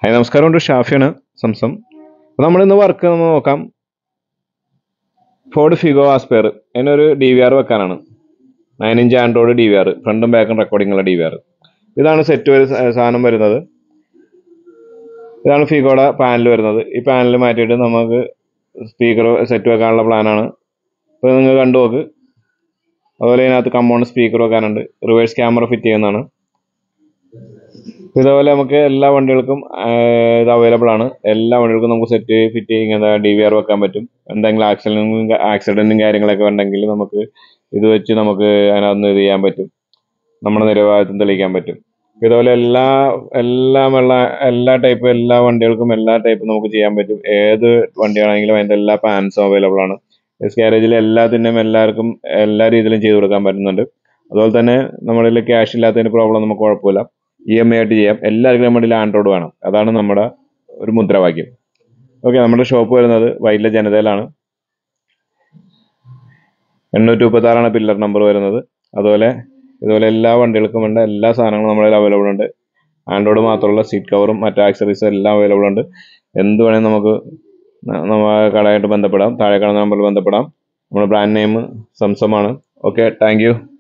hi നമസ്കാരം ഉണ്ട് ഷാഫിയാണ് Zamzam അപ്പോൾ നമ്മൾ ഇന്ന് വർക്ക് നമ്മൾ നോക്കാം ഫോർഡ് ഫിഗോ ആസ്പെയർ അതിനൊരു ഡി വി ആർ വെക്കാനാണ് nine inch Android D V R ഫ്രണ്ടും ബാക്കും റെക്കോർഡിംഗ് ഉള്ള ഡി വി ആർ ഇതാണ് സെറ്റ് വരു സാധനം വരുന്നത് ഇതാണ് ഫിഗോയുടെ പാനൽ വരുന്നത് ഈ പാനൽ മാറ്റിയിട്ട് നമുക്ക് സ്പീക്കർ സെറ്റ് വെക്കാനുള്ള പ്ലാനാണ് ഇപ്പോൾ നിങ്ങൾ കണ്ടു നോക്ക് അതുപോലെ ഇതിനകത്ത് കമ്പൗണ്ട് സ്പീക്കർ വെക്കാനുണ്ട് റിവേഴ്സ് ക്യാമറ ഫിറ്റ് ചെയ്യുന്നതാണ് ഇതേപോലെ നമുക്ക് എല്ലാ വണ്ടികൾക്കും ആഹ് ഇത് അവൈലബിൾ ആണ് എല്ലാ വണ്ടികൾക്കും നമുക്ക് സെറ്റ് ഫിറ്റ് ഇങ്ങനെ ഡി വി ആർ വെക്കാൻ പറ്റും എന്തെങ്കിലും ആക്സിഡന്റും ആക്സിഡന്റും കാര്യങ്ങളൊക്കെ ഉണ്ടെങ്കിൽ നമുക്ക് ഇത് വെച്ച് നമുക്ക് അതിനകത്ത് ഇത് ചെയ്യാൻ പറ്റും നമ്മുടെ നിരവാദിത്വം തെളിയിക്കാൻ പറ്റും ഇതുപോലെ എല്ലാ എല്ലാമുള്ള എല്ലാ ടൈപ്പ് എല്ലാ വണ്ടികൾക്കും എല്ലാ ടൈപ്പും നമുക്ക് ചെയ്യാൻ പറ്റും ഏത് വണ്ടിയാണെങ്കിലും അതിൻ്റെ എല്ലാ പാൻസും അവൈലബിൾ ആണ് എസ് ഗാരേജിൽ എല്ലാത്തിനും എല്ലാവർക്കും എല്ലാ രീതിയിലും ചെയ്ത് കൊടുക്കാൻ പറ്റുന്നുണ്ട് അതുപോലെ തന്നെ നമ്മളിൽ ക്യാഷ് ഇല്ലാത്തതിന് പ്രോബ്ലം നമുക്ക് കുഴപ്പമില്ല ഇ എം ഐ ആയിട്ട് ചെയ്യാം എല്ലാവർക്കും നമ്മുടെ ആൻഡ്രോയിഡ് വേണം അതാണ് നമ്മുടെ ഒരു മുദ്രാവാക്യം ഓക്കെ നമ്മുടെ ഷോപ്പ് വരുന്നത് വൈറ്റിലെ ജനതയിലാണ് എണ്ണൂറ്റി മുപ്പത്തി ആറാണ് പില്ലർ നമ്പർ വരുന്നത് അതുപോലെ ഇതുപോലെ എല്ലാ വണ്ടികൾക്കും വേണ്ട എല്ലാ സാധനങ്ങളും നമ്മുടെ അവൈലബിൾ ഉണ്ട് ആൻഡ്രോയിഡ് മാത്രമല്ല സീറ്റ് കവറും മറ്റു ആക്സറീസും എല്ലാം അവൈലബിൾ ഉണ്ട് എന്ത് വേണമെങ്കിലും നമുക്ക് ന- നമ്മ കടയായിട്ട് ബന്ധപ്പെടാം താഴെ കാണുന്ന നമ്പറിൽ ബന്ധപ്പെടാം നമ്മുടെ ബ്രാൻഡ് നെയിം സംസമാണ് ഓക്കെ താങ്ക് യു